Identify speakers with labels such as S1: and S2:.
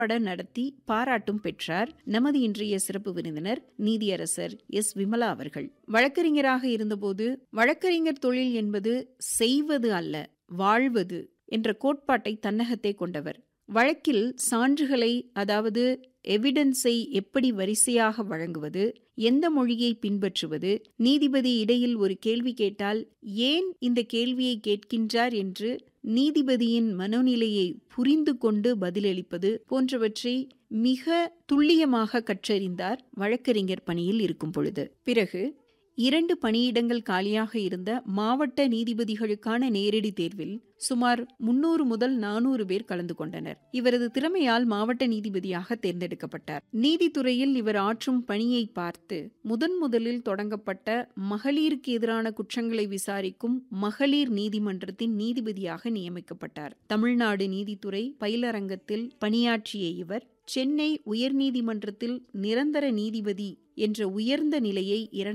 S1: பட நடத்தி பாராட்டும் பெற்றார் நமது இன்றைய சிறப்பு விருந்தினர் நீதியரசர் எஸ் விமலா அவர்கள் வழக்கறிஞராக இருந்தபோது வழக்கறிஞர் தொழில் என்பது செய்வது அல்ல வாழ்வது என்ற கோட்பாட்டை தன்னகத்தே கொண்டவர் வழக்கில் சான்றுகளை அதாவது எவிடன்ஸை எப்படி வரிசையாக வழங்குவது எந்த மொழியை பின்பற்றுவது நீதிபதி இடையில் ஒரு கேள்வி கேட்டால் ஏன் இந்த கேள்வியை கேட்கின்றார் என்று நீதிபதியின் மனோநிலையை புரிந்து கொண்டு பதிலளிப்பது போன்றவற்றை மிக துல்லியமாக கற்றறிந்தார் வழக்கறிஞர் பணியில் இருக்கும் பொழுது பிறகு இரண்டு பணியிடங்கள் காலியாக இருந்த மாவட்ட நீதிபதிகளுக்கான நேரடி தேர்வில் சுமார் முன்னூறு முதல் நானூறு பேர் கலந்து கொண்டனர் இவரது திறமையால் மாவட்ட நீதிபதியாக தேர்ந்தெடுக்கப்பட்டார் நீதித்துறையில் இவர் ஆற்றும் பணியை பார்த்து முதன் முதலில் தொடங்கப்பட்ட மகளிருக்கு எதிரான குற்றங்களை விசாரிக்கும் மகளிர் நீதிமன்றத்தின் நீதிபதியாக நியமிக்கப்பட்டார் தமிழ்நாடு நீதித்துறை பயிலரங்கத்தில் பணியாற்றிய இவர் சென்னை உயர்நீதிமன்றத்தில் நிரந்தர நீதிபதி என்ற உயர்ந்த நிலையை